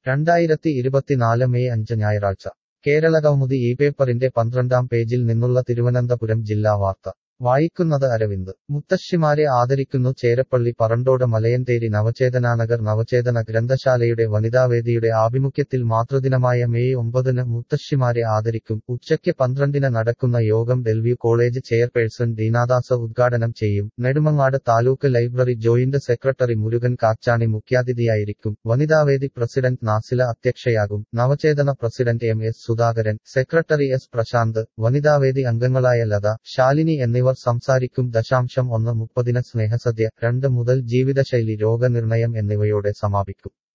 രണ്ടായിരത്തി ഇരുപത്തിനാല് മെയ് അഞ്ച് ഞായറാഴ്ച കേരളകൗമുദി ഈ പേപ്പറിന്റെ പന്ത്രണ്ടാം പേജിൽ നിന്നുള്ള തിരുവനന്തപുരം ജില്ലാ വാർത്ത വായിക്കുന്നത് അരവിന്ദ് മുത്തശ്ശിമാരെ ആദരിക്കുന്നു ചേരപ്പള്ളി പറണ്ടോട് മലയന്തേരി നവചേതനാനഗർ നവചേതന ഗ്രന്ഥശാലയുടെ വനിതാവേദിയുടെ ആഭിമുഖ്യത്തിൽ മാതൃദിനമായ മെയ് ഒമ്പതിന് മുത്തശ്ശിമാരെ ആദരിക്കും ഉച്ചയ്ക്ക് പന്ത്രണ്ടിന് നടക്കുന്ന യോഗം ഡെൽവ്യൂ കോളേജ് ചെയർപേഴ്സൺ ദീനാദാസ് ഉദ്ഘാടനം ചെയ്യും Nedumangad taluk library joint secretary Murugan Kachani മുഖ്യാതിഥിയായിരിക്കും വനിതാവേദി പ്രസിഡന്റ് നാസില അധ്യക്ഷയാകും Navachethana president M S Sudhakaran secretary S Prashanth Vanithavedi അംഗങ്ങളായ ലത ശാലിനി എന്നിവർ സംസാരിക്കും ദശാംശം ഒന്ന് മുപ്പതിന് സ്നേഹസദ്യ രണ്ട് മുതൽ ജീവിതശൈലി രോഗനിർണയം എന്നിവയോടെ സമാപിക്കും